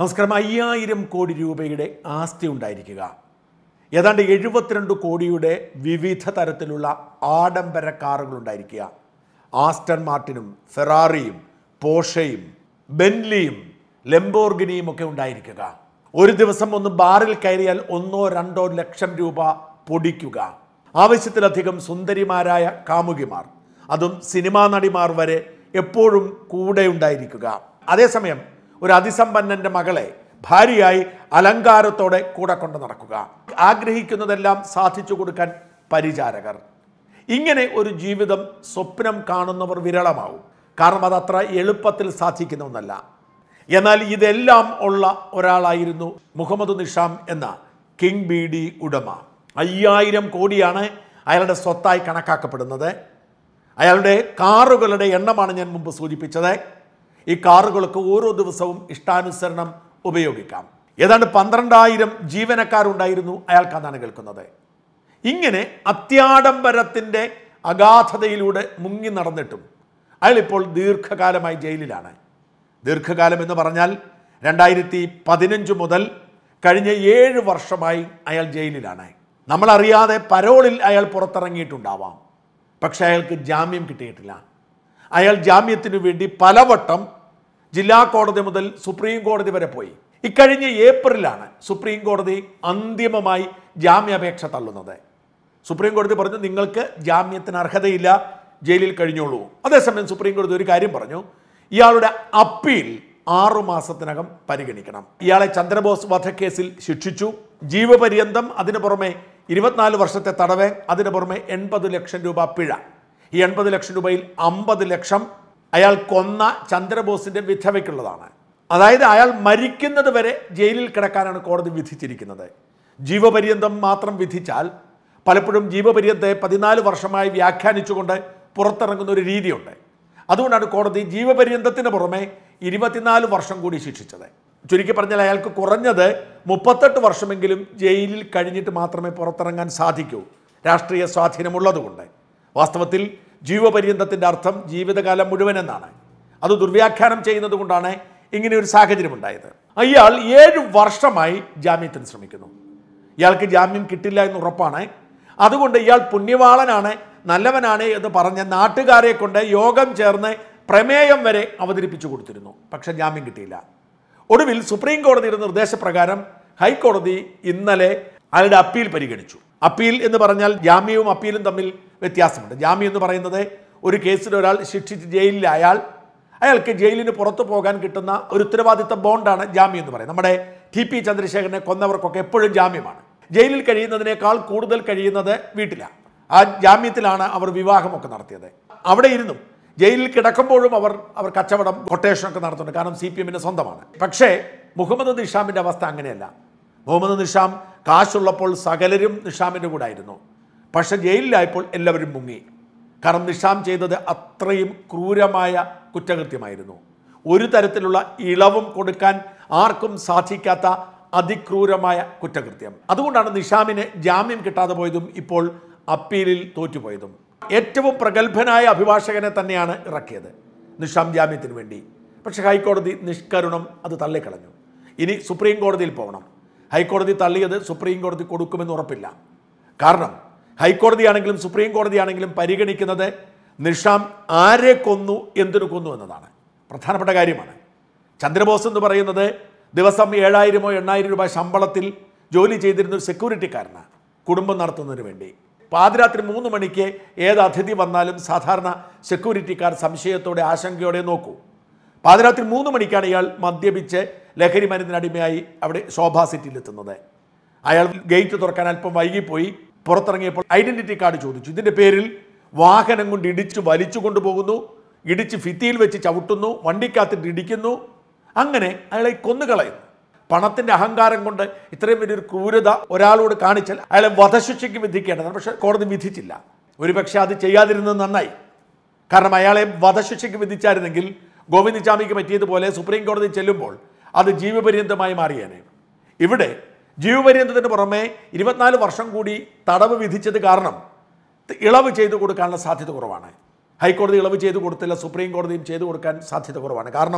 നമസ്കാരം അയ്യായിരം കോടി രൂപയുടെ ആസ്തി ഉണ്ടായിരിക്കുക ഏതാണ്ട് എഴുപത്തിരണ്ട് കോടിയുടെ വിവിധ തരത്തിലുള്ള ആഡംബര കാറുകൾ ഉണ്ടായിരിക്കുക ആസ്റ്റൺ മാർട്ടിനും ഫെറാറിയും പോഷയും ബെൻലിയും ലെംബോർഗിനിയും ഒക്കെ ഉണ്ടായിരിക്കുക ഒരു ദിവസം ഒന്ന് ബാറിൽ കയറിയാൽ ഒന്നോ രണ്ടോ ലക്ഷം രൂപ പൊടിക്കുക ആവശ്യത്തിലധികം സുന്ദരിമാരായ കാമുകിമാർ അതും സിനിമാ നടിമാർ വരെ എപ്പോഴും കൂടെ ഉണ്ടായിരിക്കുക അതേസമയം ഒരു അതിസമ്പന്നന്റെ മകളെ ഭാര്യയായി അലങ്കാരത്തോടെ കൂടെ കൊണ്ട് നടക്കുക ആഗ്രഹിക്കുന്നതെല്ലാം സാധിച്ചു കൊടുക്കാൻ പരിചാരകർ ഇങ്ങനെ ഒരു ജീവിതം സ്വപ്നം കാണുന്നവർ വിരളമാവും കാരണം അത് അത്ര എളുപ്പത്തിൽ സാധിക്കുന്ന ഒന്നല്ല എന്നാൽ ഇതെല്ലാം ഉള്ള ഒരാളായിരുന്നു മുഹമ്മദ് നിഷാം എന്ന കിങ് ബി ഡി ഉടമ അയ്യായിരം കോടിയാണ് അയാളുടെ സ്വത്തായി കണക്കാക്കപ്പെടുന്നത് അയാളുടെ കാറുകളുടെ എണ്ണമാണ് ഞാൻ മുമ്പ് സൂചിപ്പിച്ചത് ഈ കാറുകൾക്ക് ഓരോ ദിവസവും ഇഷ്ടാനുസരണം ഉപയോഗിക്കാം ഏതാണ്ട് പന്ത്രണ്ടായിരം ജീവനക്കാരുണ്ടായിരുന്നു അയാൾക്കാന്നാണ് കേൾക്കുന്നത് ഇങ്ങനെ അത്യാഡംബരത്തിൻ്റെ അഗാധതയിലൂടെ മുങ്ങി നടന്നിട്ടും അയാൾ ഇപ്പോൾ ദീർഘകാലമായി ജയിലിലാണ് ദീർഘകാലം എന്ന് പറഞ്ഞാൽ രണ്ടായിരത്തി പതിനഞ്ച് മുതൽ കഴിഞ്ഞ ഏഴ് വർഷമായി അയാൾ ജയിലിലാണ് നമ്മളറിയാതെ പരോളിൽ അയാൾ പുറത്തിറങ്ങിയിട്ടുണ്ടാവാം പക്ഷേ അയാൾക്ക് ജാമ്യം കിട്ടിയിട്ടില്ല അയാൾ ജാമ്യത്തിനു വേണ്ടി പലവട്ടം ജില്ലാ കോടതി മുതൽ സുപ്രീം കോടതി വരെ പോയി ഇക്കഴിഞ്ഞ ഏപ്രിലാണ് സുപ്രീം കോടതി അന്തിമമായി ജാമ്യാപേക്ഷ തള്ളുന്നത് സുപ്രീം കോടതി പറഞ്ഞു നിങ്ങൾക്ക് ജാമ്യത്തിന് അർഹതയില്ല ജയിലിൽ കഴിഞ്ഞോളൂ അതേസമയം സുപ്രീം കോടതി ഒരു കാര്യം പറഞ്ഞു ഇയാളുടെ അപ്പീൽ ആറു മാസത്തിനകം പരിഗണിക്കണം ഇയാളെ ചന്ദ്രബോസ് വധക്കേസിൽ ശിക്ഷിച്ചു ജീവപര്യന്തം അതിനു പുറമെ ഇരുപത്തിനാല് വർഷത്തെ തടവ് അതിനു പുറമെ എൺപത് ലക്ഷം രൂപ പിഴ ഈ എൺപത് ലക്ഷം രൂപയിൽ അമ്പത് ലക്ഷം അയാൾ കൊന്ന ചന്ദ്രബോസിന്റെ വിധവയ്ക്കുള്ളതാണ് അതായത് അയാൾ മരിക്കുന്നത് വരെ ജയിലിൽ കിടക്കാനാണ് കോടതി വിധിച്ചിരിക്കുന്നത് ജീവപര്യന്തം മാത്രം വിധിച്ചാൽ പലപ്പോഴും ജീവപര്യന്തത്തെ പതിനാല് വർഷമായി വ്യാഖ്യാനിച്ചുകൊണ്ട് പുറത്തിറങ്ങുന്ന ഒരു രീതിയുണ്ട് അതുകൊണ്ടാണ് കോടതി ജീവപര്യന്തത്തിന് പുറമെ ഇരുപത്തിനാല് വർഷം കൂടി ശിക്ഷിച്ചത് ചുരുക്കി പറഞ്ഞാൽ അയാൾക്ക് കുറഞ്ഞത് മുപ്പത്തെട്ട് വർഷമെങ്കിലും ജയിലിൽ കഴിഞ്ഞിട്ട് മാത്രമേ പുറത്തിറങ്ങാൻ സാധിക്കൂ രാഷ്ട്രീയ സ്വാധീനമുള്ളതുകൊണ്ട് വാസ്തവത്തിൽ ജീവപര്യന്തത്തിൻ്റെ അർത്ഥം ജീവിതകാലം മുഴുവൻ എന്നാണ് അത് ദുർവ്യാഖ്യാനം ചെയ്യുന്നത് കൊണ്ടാണ് ഇങ്ങനെ ഒരു സാഹചര്യം ഉണ്ടായത് അയാൾ ഏഴ് വർഷമായി ജാമ്യത്തിന് ശ്രമിക്കുന്നു ഇയാൾക്ക് ജാമ്യം കിട്ടില്ല എന്ന് ഉറപ്പാണ് അതുകൊണ്ട് ഇയാൾ പുണ്യവാളനാണ് നല്ലവനാണ് എന്ന് പറഞ്ഞ നാട്ടുകാരെ കൊണ്ട് യോഗം ചേർന്ന് പ്രമേയം വരെ അവതരിപ്പിച്ചു കൊടുത്തിരുന്നു പക്ഷെ ജാമ്യം കിട്ടിയില്ല ഒടുവിൽ സുപ്രീം കോടതിയുടെ നിർദ്ദേശപ്രകാരം ഹൈക്കോടതി ഇന്നലെ അയാളുടെ അപ്പീൽ പരിഗണിച്ചു അപ്പീൽ എന്ന് പറഞ്ഞാൽ ജാമ്യവും അപ്പീലും തമ്മിൽ വ്യത്യാസമുണ്ട് ജാമ്യം എന്ന് പറയുന്നത് ഒരു കേസിൽ ഒരാൾ ശിക്ഷിച്ച് ജയിലിലായാൽ അയാൾക്ക് ജയിലിന് പുറത്തു പോകാൻ കിട്ടുന്ന ഒരു ഉത്തരവാദിത്ത ബോണ്ടാണ് ജാമ്യം എന്ന് പറയുന്നത് നമ്മുടെ ടി പി ചന്ദ്രശേഖരനെ കൊന്നവർക്കൊക്കെ എപ്പോഴും ജാമ്യമാണ് ജയിലിൽ കഴിയുന്നതിനേക്കാൾ കൂടുതൽ കഴിയുന്നത് വീട്ടിലാണ് ആ ജാമ്യത്തിലാണ് അവർ വിവാഹമൊക്കെ നടത്തിയത് അവിടെ ഇരുന്നും ജയിലിൽ കിടക്കുമ്പോഴും അവർ അവർ കച്ചവടം കൊട്ടേഷനൊക്കെ നടത്തുന്നുണ്ട് കാരണം സി പി എമ്മിൻ്റെ സ്വന്തമാണ് പക്ഷേ മുഹമ്മദ് നിഷാമിൻ്റെ അവസ്ഥ അങ്ങനെയല്ല മുഹമ്മദ് നിഷാം കാശുള്ളപ്പോൾ സകലരും നിഷാമിൻ്റെ കൂടെ ആയിരുന്നു പക്ഷെ ജയിലിലായപ്പോൾ എല്ലാവരും മുങ്ങി കാരണം നിഷാം ചെയ്തത് അത്രയും ക്രൂരമായ കുറ്റകൃത്യമായിരുന്നു ഒരു തരത്തിലുള്ള ഇളവും കൊടുക്കാൻ ആർക്കും സാധിക്കാത്ത അതിക്രൂരമായ കുറ്റകൃത്യം അതുകൊണ്ടാണ് നിഷാമിന് ജാമ്യം കിട്ടാതെ പോയതും ഇപ്പോൾ അപ്പീലിൽ തോറ്റുപോയതും ഏറ്റവും പ്രഗത്ഭനായ അഭിഭാഷകനെ തന്നെയാണ് ഇറക്കിയത് നിഷാം ജാമ്യത്തിന് വേണ്ടി പക്ഷേ ഹൈക്കോടതി നിഷ്കരുണം അത് തള്ളിക്കളഞ്ഞു ഇനി സുപ്രീം കോടതിയിൽ പോകണം ഹൈക്കോടതി തള്ളിയത് സുപ്രീം കോടതി കൊടുക്കുമെന്ന് ഉറപ്പില്ല കാരണം ഹൈക്കോടതിയാണെങ്കിലും സുപ്രീം കോടതിയാണെങ്കിലും പരിഗണിക്കുന്നത് നിഷാം ആരെ കൊന്നു എന്തിനു കൊന്നു എന്നതാണ് പ്രധാനപ്പെട്ട കാര്യമാണ് ചന്ദ്രബോസ് എന്ന് പറയുന്നത് ദിവസം ഏഴായിരമോ എണ്ണായിരം രൂപ ശമ്പളത്തിൽ ജോലി ചെയ്തിരുന്ന ഒരു സെക്യൂരിറ്റിക്കാരനാണ് കുടുംബം നടത്തുന്നതിന് വേണ്ടി പാതിരാത്രി മൂന്ന് മണിക്ക് ഏത് അതിഥി വന്നാലും സാധാരണ സെക്യൂരിറ്റിക്കാർ സംശയത്തോടെ ആശങ്കയോടെ നോക്കൂ പാതിരാത്രി മൂന്ന് മണിക്കാണ് ഇയാൾ മദ്യപിച്ച് ലഹരി മരുന്നിനടിമയായി അവിടെ ശോഭാ സിറ്റിയിലെത്തുന്നത് അയാൾ ഗേറ്റ് തുറക്കാൻ അല്പം വൈകിപ്പോയി പുറത്തിറങ്ങിയപ്പോൾ ഐഡന്റിറ്റി കാർഡ് ചോദിച്ചു ഇതിൻ്റെ പേരിൽ വാഹനം കൊണ്ട് ഇടിച്ച് വലിച്ചു കൊണ്ടുപോകുന്നു ഇടിച്ച് ഭിത്തിയിൽ വെച്ച് ചവിട്ടുന്നു വണ്ടിക്കകത്തിട്ട് ഇടിക്കുന്നു അങ്ങനെ അയാളെ കൊന്നുകളയുന്നു പണത്തിന്റെ അഹങ്കാരം കൊണ്ട് ഇത്രയും വലിയൊരു ക്രൂരത ഒരാളോട് കാണിച്ചാൽ അയാളെ വധശിക്ഷയ്ക്ക് വിധിക്കേണ്ടതാണ് പക്ഷെ കോടതി വിധിച്ചില്ല ഒരുപക്ഷെ അത് ചെയ്യാതിരുന്നത് നന്നായി കാരണം അയാളെ വധശിക്ഷയ്ക്ക് വിധിച്ചായിരുന്നെങ്കിൽ ഗോവിന്ദചാമിക്ക് പറ്റിയതുപോലെ സുപ്രീം കോടതി ചെല്ലുമ്പോൾ അത് ജീവപര്യന്തമായി മാറിയേനെ ഇവിടെ ജീവപര്യന്തത്തിന് പുറമെ ഇരുപത്തിനാല് വർഷം കൂടി തടവ് വിധിച്ചത് കാരണം ഇളവ് ചെയ്തു കൊടുക്കാനുള്ള സാധ്യത കുറവാണ് ഹൈക്കോടതി ഇളവ് ചെയ്തു കൊടുത്തില്ല സുപ്രീം കോടതിയും ചെയ്തു കൊടുക്കാൻ സാധ്യത കുറവാണ് കാരണം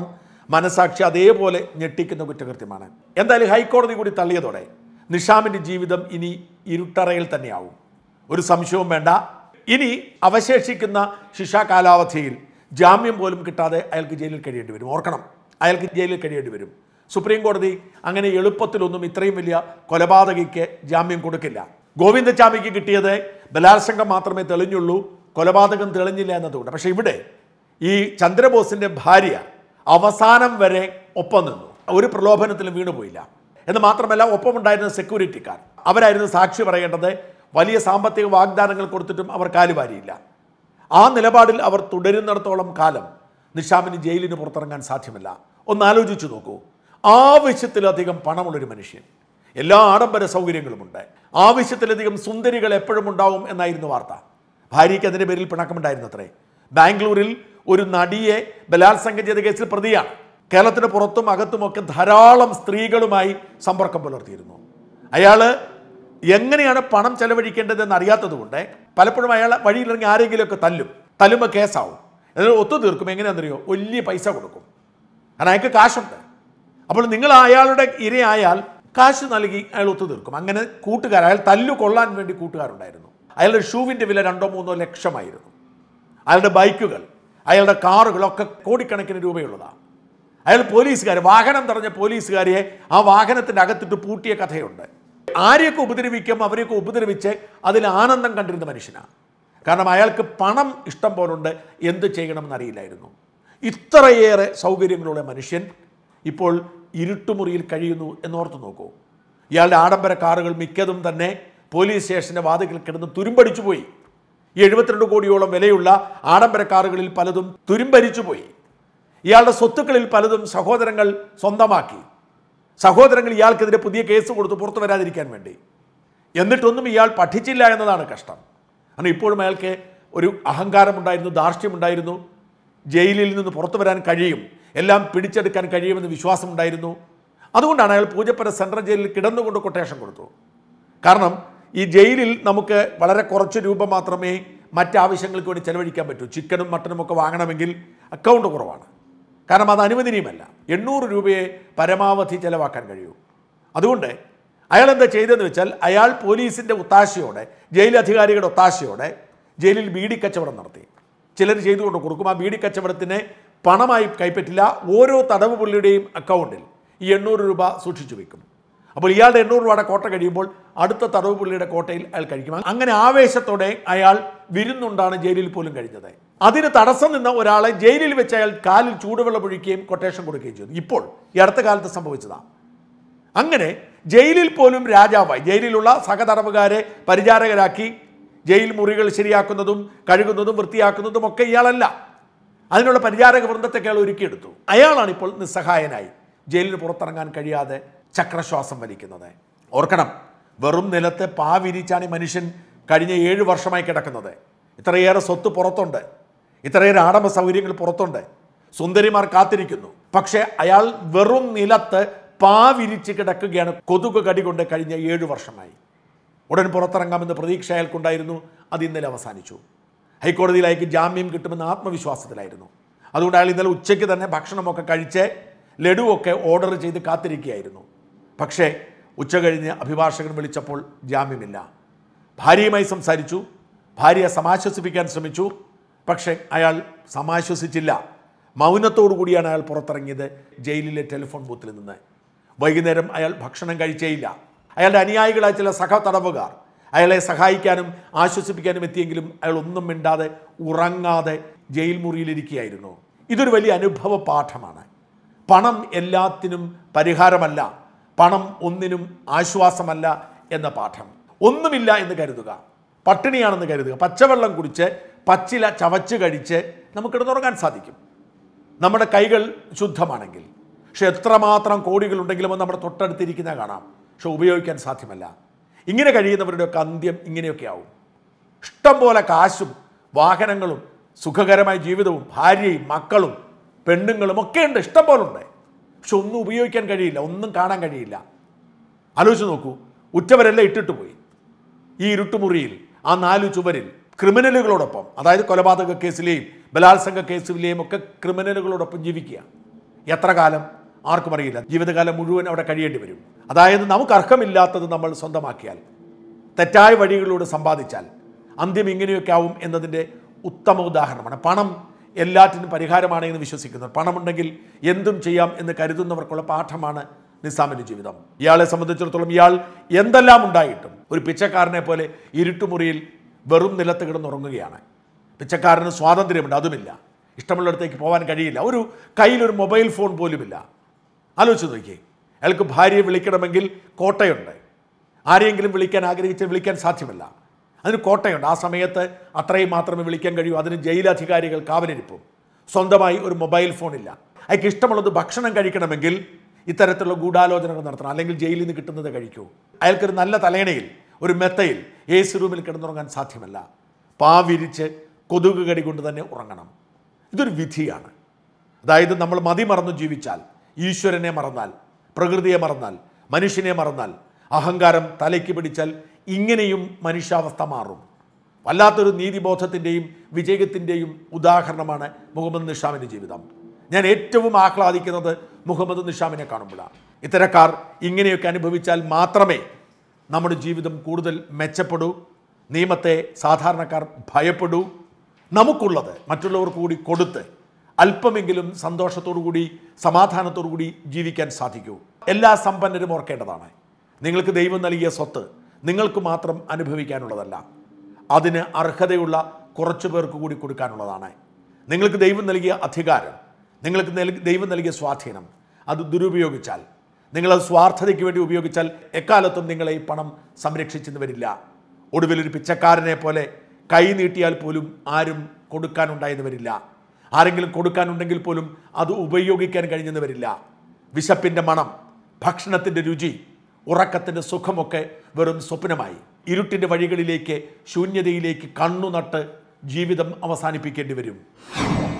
മനസാക്ഷി അതേപോലെ ഞെട്ടിക്കുന്ന കുറ്റകൃത്യമാണ് എന്തായാലും ഹൈക്കോടതി കൂടി തള്ളിയതോടെ നിഷാമിൻ്റെ ജീവിതം ഇനി ഇരുട്ടറയിൽ തന്നെയാവും ഒരു സംശയവും വേണ്ട ഇനി അവശേഷിക്കുന്ന ശിക്ഷാ കാലാവധിയിൽ ജാമ്യം പോലും കിട്ടാതെ അയാൾക്ക് ജയിലിൽ കഴിയേണ്ടി വരും ഓർക്കണം അയാൾക്ക് ജയിലിൽ കഴിയേണ്ടി വരും സുപ്രീം കോടതി അങ്ങനെ എളുപ്പത്തിലൊന്നും ഇത്രയും വലിയ കൊലപാതകയ്ക്ക് ജാമ്യം കൊടുക്കില്ല ഗോവിന്ദചാമിക്ക് കിട്ടിയത് ബലാത്സംഗം മാത്രമേ തെളിഞ്ഞുള്ളൂ കൊലപാതകം തെളിഞ്ഞില്ല എന്നതുകൊണ്ട് പക്ഷേ ഇവിടെ ഈ ചന്ദ്രബോസിന്റെ ഭാര്യ അവസാനം വരെ ഒപ്പം നിന്നു ഒരു പ്രലോഭനത്തിലും വീണുപോയില്ല എന്ന് മാത്രമല്ല ഒപ്പമുണ്ടായിരുന്ന സെക്യൂരിറ്റിക്കാർ അവരായിരുന്നു സാക്ഷി പറയേണ്ടത് വലിയ സാമ്പത്തിക വാഗ്ദാനങ്ങൾ കൊടുത്തിട്ടും അവർ കാലുവാരിയില്ല ആ നിലപാടിൽ അവർ തുടരുന്നിടത്തോളം കാലം നിഷാമിന് ജയിലിന് പുറത്തിറങ്ങാൻ സാധ്യമല്ല ഒന്ന് ആലോചിച്ചു നോക്കൂ ആവശ്യത്തിലധികം പണമുള്ളൊരു മനുഷ്യൻ എല്ലാ ആഡംബര സൗകര്യങ്ങളുമുണ്ട് ആവശ്യത്തിലധികം സുന്ദരികൾ എപ്പോഴും ഉണ്ടാവും എന്നായിരുന്നു വാർത്ത ഭാര്യയ്ക്ക് അതിൻ്റെ പേരിൽ പിണക്കമുണ്ടായിരുന്നു അത്രേ ബാംഗ്ലൂരിൽ ഒരു നടിയെ ബലാത്സംഗം ചെയ്ത കേസിൽ പ്രതിയാണ് കേരളത്തിന് പുറത്തും അകത്തുമൊക്കെ ധാരാളം സ്ത്രീകളുമായി സമ്പർക്കം പുലർത്തിയിരുന്നു അയാള് എങ്ങനെയാണ് പണം ചെലവഴിക്കേണ്ടതെന്ന് അറിയാത്തതുകൊണ്ട് പലപ്പോഴും അയാൾ വഴിയിലിറങ്ങി ആരെങ്കിലുമൊക്കെ തല്ലും തല്ലുമ്പോൾ കേസാവും എന്നിട്ട് ഒത്തുതീർക്കും എങ്ങനെയാണെന്നറിയോ വലിയ പൈസ കൊടുക്കും കാരണം അയാൾക്ക് കാശുണ്ട് അപ്പോൾ നിങ്ങൾ അയാളുടെ ഇരയായാൽ കാശ് നൽകി അയാൾ ഒത്തുതീർക്കും അങ്ങനെ കൂട്ടുകാർ അയാൾ തല്ലു കൊള്ളാൻ വേണ്ടി കൂട്ടുകാരുണ്ടായിരുന്നു അയാളുടെ ഷൂവിൻ്റെ വില രണ്ടോ മൂന്നോ ലക്ഷമായിരുന്നു അയാളുടെ ബൈക്കുകൾ അയാളുടെ കാറുകളൊക്കെ കോടിക്കണക്കിന് രൂപയുള്ളതാണ് അയാൾ പോലീസുകാർ വാഹനം തടഞ്ഞ പോലീസുകാരെ ആ വാഹനത്തിൻ്റെ അകത്തിട്ട് പൂട്ടിയ കഥയുണ്ട് ആരെയൊക്കെ ഉപദ്രവിക്കും അവരെയൊക്കെ ഉപദ്രവിച്ച് അതിൽ ആനന്ദം കണ്ടിരുന്ന മനുഷ്യനാണ് കാരണം അയാൾക്ക് പണം ഇഷ്ടം പോലുണ്ട് എന്ത് ചെയ്യണമെന്ന് അറിയില്ലായിരുന്നു ഇത്രയേറെ സൗകര്യങ്ങളുള്ള മനുഷ്യൻ ഇപ്പോൾ ഇരുട്ടുമുറിയിൽ കഴിയുന്നു എന്നോർത്ത് നോക്കൂ ഇയാളുടെ ആഡംബര കാറുകൾ മിക്കതും തന്നെ പോലീസ് സ്റ്റേഷൻ്റെ വാതിക്കൽ കിടന്ന് തുരുമ്പടിച്ചു പോയി ഈ എഴുപത്തിരണ്ട് കോടിയോളം വിലയുള്ള ആഡംബര കാറുകളിൽ പലതും തുരുമ്പരിച്ചു പോയി ഇയാളുടെ സ്വത്തുക്കളിൽ പലതും സഹോദരങ്ങൾ സ്വന്തമാക്കി സഹോദരങ്ങൾ ഇയാൾക്കെതിരെ പുതിയ കേസ് കൊടുത്തു പുറത്തു വരാതിരിക്കാൻ വേണ്ടി എന്നിട്ടൊന്നും ഇയാൾ പഠിച്ചില്ല എന്നതാണ് കഷ്ടം കാരണം ഇപ്പോഴും അയാൾക്ക് ഒരു അഹങ്കാരമുണ്ടായിരുന്നു ധാർഷ്ട്യമുണ്ടായിരുന്നു ജയിലിൽ നിന്ന് പുറത്തു വരാൻ കഴിയും എല്ലാം പിടിച്ചെടുക്കാൻ കഴിയുമെന്ന് വിശ്വാസമുണ്ടായിരുന്നു അതുകൊണ്ടാണ് അയാൾ പൂജപ്പുര സെൻട്രൽ ജയിലിൽ കിടന്നുകൊണ്ട് കൊട്ടേഷൻ കൊടുത്തു കാരണം ഈ ജയിലിൽ നമുക്ക് വളരെ കുറച്ച് രൂപ മാത്രമേ മറ്റാവശ്യങ്ങൾക്ക് വേണ്ടി ചെലവഴിക്കാൻ പറ്റൂ ചിക്കനും മട്ടനും ഒക്കെ വാങ്ങണമെങ്കിൽ അക്കൗണ്ട് കുറവാണ് കാരണം അത് അനുവദനീയമല്ല എണ്ണൂറ് രൂപയെ പരമാവധി ചെലവാക്കാൻ കഴിയൂ അതുകൊണ്ട് അയാൾ എന്താ ചെയ്തതെന്ന് വെച്ചാൽ അയാൾ പോലീസിൻ്റെ ഒത്താശയോടെ ജയിൽ അധികാരികളുടെ ഒത്താശയോടെ ജയിലിൽ ബീഡി കച്ചവടം നടത്തി ചിലർ ചെയ്തുകൊണ്ട് കൊടുക്കും ആ ബീഡി കച്ചവടത്തിന് പണമായി കൈപ്പറ്റില്ല ഓരോ തടവ് പുള്ളിയുടെയും അക്കൗണ്ടിൽ ഈ എണ്ണൂറ് രൂപ സൂക്ഷിച്ചു വെക്കും അപ്പോൾ ഇയാളുടെ എണ്ണൂറ് രൂപയുടെ കോട്ട കഴിയുമ്പോൾ അടുത്ത തടവ് പുള്ളിയുടെ കോട്ടയിൽ അയാൾ കഴിക്കും അങ്ങനെ ആവേശത്തോടെ അയാൾ വിരുന്നുണ്ടാണ് ജയിലിൽ പോലും കഴിഞ്ഞത് അതിന് തടസ്സം നിന്ന ഒരാളെ ജയിലിൽ വെച്ച് അയാൾ കാലിൽ ചൂടുവെള്ളം ഒഴിക്കുകയും കൊട്ടേഷൻ കൊടുക്കുകയും ചെയ്തു ഇപ്പോൾ ഈ അടുത്ത കാലത്ത് സംഭവിച്ചതാണ് അങ്ങനെ ജയിലിൽ പോലും രാജാവായി ജയിലിലുള്ള സഹതടവുകാരെ പരിചാരകരാക്കി ജയിൽ മുറികൾ ശരിയാക്കുന്നതും കഴുകുന്നതും വൃത്തിയാക്കുന്നതും ഒക്കെ ഇയാളല്ല അതിനുള്ള പരിചാരക വൃന്ദത്തെ അയാൾ ഒരുക്കിയെടുത്തു അയാളാണ് ഇപ്പോൾ നിസ്സഹായനായി ജയിലിന് പുറത്തിറങ്ങാൻ കഴിയാതെ ചക്രശ്വാസം വലിക്കുന്നത് ഓർക്കണം വെറും നിലത്ത് പാവിരിച്ചാണ് ഈ മനുഷ്യൻ കഴിഞ്ഞ ഏഴ് വർഷമായി കിടക്കുന്നത് ഇത്രയേറെ സ്വത്ത് പുറത്തുണ്ട് ഇത്രയേറെ ആഡംബ സൗകര്യങ്ങൾ പുറത്തുണ്ട് സുന്ദരിമാർ കാത്തിരിക്കുന്നു പക്ഷേ അയാൾ വെറും നിലത്ത് പാവിരിച്ച് കിടക്കുകയാണ് കൊതുക് കടി കൊണ്ട് കഴിഞ്ഞ ഏഴ് വർഷമായി ഉടൻ പുറത്തിറങ്ങാമെന്ന് പ്രതീക്ഷ അയാൾക്കുണ്ടായിരുന്നു അത് ഇന്നലെ അവസാനിച്ചു ഹൈക്കോടതിയിൽ അയാൾക്ക് ജാമ്യം കിട്ടുമെന്ന ആത്മവിശ്വാസത്തിലായിരുന്നു അതുകൊണ്ട് അയാൾ ഇന്നലെ ഉച്ചയ്ക്ക് തന്നെ ഭക്ഷണമൊക്കെ കഴിച്ച് ലഡുവൊക്കെ ഓർഡർ ചെയ്ത് കാത്തിരിക്കുകയായിരുന്നു പക്ഷേ ഉച്ച കഴിഞ്ഞ് അഭിഭാഷകൻ വിളിച്ചപ്പോൾ ജാമ്യമില്ല ഭാര്യയുമായി സംസാരിച്ചു ഭാര്യയെ സമാശ്വസിപ്പിക്കാൻ ശ്രമിച്ചു പക്ഷേ അയാൾ സമാശ്വസിച്ചില്ല മൗനത്തോടു കൂടിയാണ് അയാൾ പുറത്തിറങ്ങിയത് ജയിലിലെ ടെലിഫോൺ ബൂത്തിൽ നിന്ന് വൈകുന്നേരം അയാൾ ഭക്ഷണം കഴിച്ചേയില്ല അയാളുടെ അനുയായികളായ ചില സഹ തടവുകാർ അയാളെ സഹായിക്കാനും ആശ്വസിപ്പിക്കാനും എത്തിയെങ്കിലും അയാൾ ഒന്നും മിണ്ടാതെ ഉറങ്ങാതെ ജയിൽ മുറിയിലിരിക്കുകയായിരുന്നു ഇതൊരു വലിയ അനുഭവ പാഠമാണ് പണം എല്ലാത്തിനും പരിഹാരമല്ല പണം ഒന്നിനും ആശ്വാസമല്ല എന്ന പാഠം ഒന്നുമില്ല എന്ന് കരുതുക പട്ടിണിയാണെന്ന് കരുതുക പച്ചവെള്ളം കുടിച്ച് പച്ചില ചവച്ച് കഴിച്ച് നമുക്ക് കിടന്നുറങ്ങാൻ സാധിക്കും നമ്മുടെ കൈകൾ ശുദ്ധമാണെങ്കിൽ പക്ഷെ എത്രമാത്രം കോടികളുണ്ടെങ്കിലും അത് നമ്മുടെ തൊട്ടടുത്തിരിക്കുന്ന കാണാം പക്ഷെ ഉപയോഗിക്കാൻ സാധ്യമല്ല ഇങ്ങനെ കഴിയുന്നവരുടെയൊക്കെ അന്ത്യം ഇങ്ങനെയൊക്കെ ആവും ഇഷ്ടം പോലെ കാശും വാഹനങ്ങളും സുഖകരമായ ജീവിതവും ഭാര്യയും മക്കളും പെണ്ണുങ്ങളും ഒക്കെ ഉണ്ട് ഇഷ്ടം പോലെ ഉണ്ട് പക്ഷെ ഒന്നും ഉപയോഗിക്കാൻ കഴിയില്ല ഒന്നും കാണാൻ കഴിയില്ല ആലോചിച്ച് നോക്കൂ ഉറ്റവരെല്ലാം ഇട്ടിട്ട് പോയി ഈ ഇരുട്ടുമുറിയിൽ ആ നാലു ചുവരിൽ ക്രിമിനലുകളോടൊപ്പം അതായത് കൊലപാതക കേസിലെയും ബലാത്സംഗ കേസിലെയും ഒക്കെ ക്രിമിനലുകളോടൊപ്പം ജീവിക്കുക എത്ര കാലം ആർക്കും അറിയില്ല ജീവിതകാലം മുഴുവൻ അവിടെ കഴിയേണ്ടി വരും അതായത് നമുക്ക് അർഹമില്ലാത്തത് നമ്മൾ സ്വന്തമാക്കിയാൽ തെറ്റായ വഴികളിലൂടെ സമ്പാദിച്ചാൽ അന്ത്യം ഇങ്ങനെയൊക്കെ ആവും എന്നതിൻ്റെ ഉത്തമ ഉദാഹരണമാണ് പണം എല്ലാറ്റിനും പരിഹാരമാണ് എന്ന് വിശ്വസിക്കുന്നത് പണമുണ്ടെങ്കിൽ എന്തും ചെയ്യാം എന്ന് കരുതുന്നവർക്കുള്ള പാഠമാണ് നിസാമിൻ്റെ ജീവിതം ഇയാളെ സംബന്ധിച്ചിടത്തോളം ഇയാൾ എന്തെല്ലാം ഉണ്ടായിട്ടും ഒരു പിച്ചക്കാരനെ പോലെ ഇരുട്ടുമുറിയിൽ വെറും നിലത്ത് കിടന്നുറങ്ങുകയാണ് പിച്ചക്കാരന് സ്വാതന്ത്ര്യമുണ്ട് അതുമില്ല ഇഷ്ടമുള്ളിടത്തേക്ക് പോകാൻ കഴിയില്ല ഒരു കയ്യിലൊരു മൊബൈൽ ഫോൺ പോലുമില്ല ആലോചിച്ച് നോക്കിയേ അയാൾക്ക് ഭാര്യയെ വിളിക്കണമെങ്കിൽ കോട്ടയുണ്ട് ആരെയെങ്കിലും വിളിക്കാൻ ആഗ്രഹിച്ച് വിളിക്കാൻ സാധ്യമല്ല അതിന് കോട്ടയുണ്ട് ആ സമയത്ത് അത്രയും മാത്രമേ വിളിക്കാൻ കഴിയൂ അതിന് ജയിലധികാരികൾ കാവലിരിപ്പും സ്വന്തമായി ഒരു മൊബൈൽ ഫോണില്ല അയാൾക്ക് ഇഷ്ടമുള്ളത് ഭക്ഷണം കഴിക്കണമെങ്കിൽ ഇത്തരത്തിലുള്ള ഗൂഢാലോചനകൾ നടത്തണം അല്ലെങ്കിൽ ജയിലിൽ നിന്ന് കിട്ടുന്നത് കഴിക്കൂ അയാൾക്കൊരു നല്ല തലേണയിൽ ഒരു മെത്തയിൽ എ സി റൂമിൽ കിടന്നുറങ്ങാൻ സാധ്യമല്ല പാവിരിച്ച് കൊതുക് കടി കൊണ്ട് തന്നെ ഉറങ്ങണം ഇതൊരു വിധിയാണ് അതായത് നമ്മൾ മതി മറന്നു ജീവിച്ചാൽ ഈശ്വരനെ മറന്നാൽ പ്രകൃതിയെ മറന്നാൽ മനുഷ്യനെ മറന്നാൽ അഹങ്കാരം തലയ്ക്ക് പിടിച്ചാൽ ഇങ്ങനെയും മനുഷ്യാവസ്ഥ മാറും വല്ലാത്തൊരു നീതിബോധത്തിൻ്റെയും വിജയത്തിൻ്റെയും ഉദാഹരണമാണ് മുഹമ്മദ് നിഷാമിൻ്റെ ജീവിതം ഞാൻ ഏറ്റവും ആഹ്ലാദിക്കുന്നത് മുഹമ്മദ് നിഷാമിനെ കാണുമ്പോഴാണ് ഇത്തരക്കാർ ഇങ്ങനെയൊക്കെ അനുഭവിച്ചാൽ മാത്രമേ നമ്മുടെ ജീവിതം കൂടുതൽ മെച്ചപ്പെടൂ നിയമത്തെ സാധാരണക്കാർ ഭയപ്പെടൂ നമുക്കുള്ളത് മറ്റുള്ളവർക്ക് കൂടി കൊടുത്ത് അല്പമെങ്കിലും സന്തോഷത്തോടു കൂടി സമാധാനത്തോടു കൂടി ജീവിക്കാൻ സാധിക്കൂ എല്ലാ സമ്പന്നരും ഓർക്കേണ്ടതാണ് നിങ്ങൾക്ക് ദൈവം നൽകിയ സ്വത്ത് നിങ്ങൾക്ക് മാത്രം അനുഭവിക്കാനുള്ളതല്ല അതിന് അർഹതയുള്ള കുറച്ചു പേർക്ക് കൂടി കൊടുക്കാനുള്ളതാണ് നിങ്ങൾക്ക് ദൈവം നൽകിയ അധികാരം നിങ്ങൾക്ക് നൽ- ദൈവം നൽകിയ സ്വാധീനം അത് ദുരുപയോഗിച്ചാൽ നിങ്ങളത് സ്വാർത്ഥതയ്ക്ക് വേണ്ടി ഉപയോഗിച്ചാൽ എക്കാലത്തും നിങ്ങളെ ഈ പണം സംരക്ഷിച്ചെന്ന് വരില്ല ഒടുവിൽ ഒരു പിച്ചക്കാരനെ പോലെ കൈ നീട്ടിയാൽ പോലും ആരും കൊടുക്കാനുണ്ടായെന്ന് വരില്ല ആരെങ്കിലും കൊടുക്കാനുണ്ടെങ്കിൽ പോലും അത് ഉപയോഗിക്കാൻ കഴിഞ്ഞെന്ന് വരില്ല വിശപ്പിൻ്റെ മണം ഭക്ഷണത്തിൻ്റെ രുചി ഉറക്കത്തിൻ്റെ സുഖമൊക്കെ വെറും സ്വപ്നമായി ഇരുട്ടിൻ്റെ വഴികളിലേക്ക് ശൂന്യതയിലേക്ക് കണ്ണു നട്ട് ജീവിതം അവസാനിപ്പിക്കേണ്ടി വരും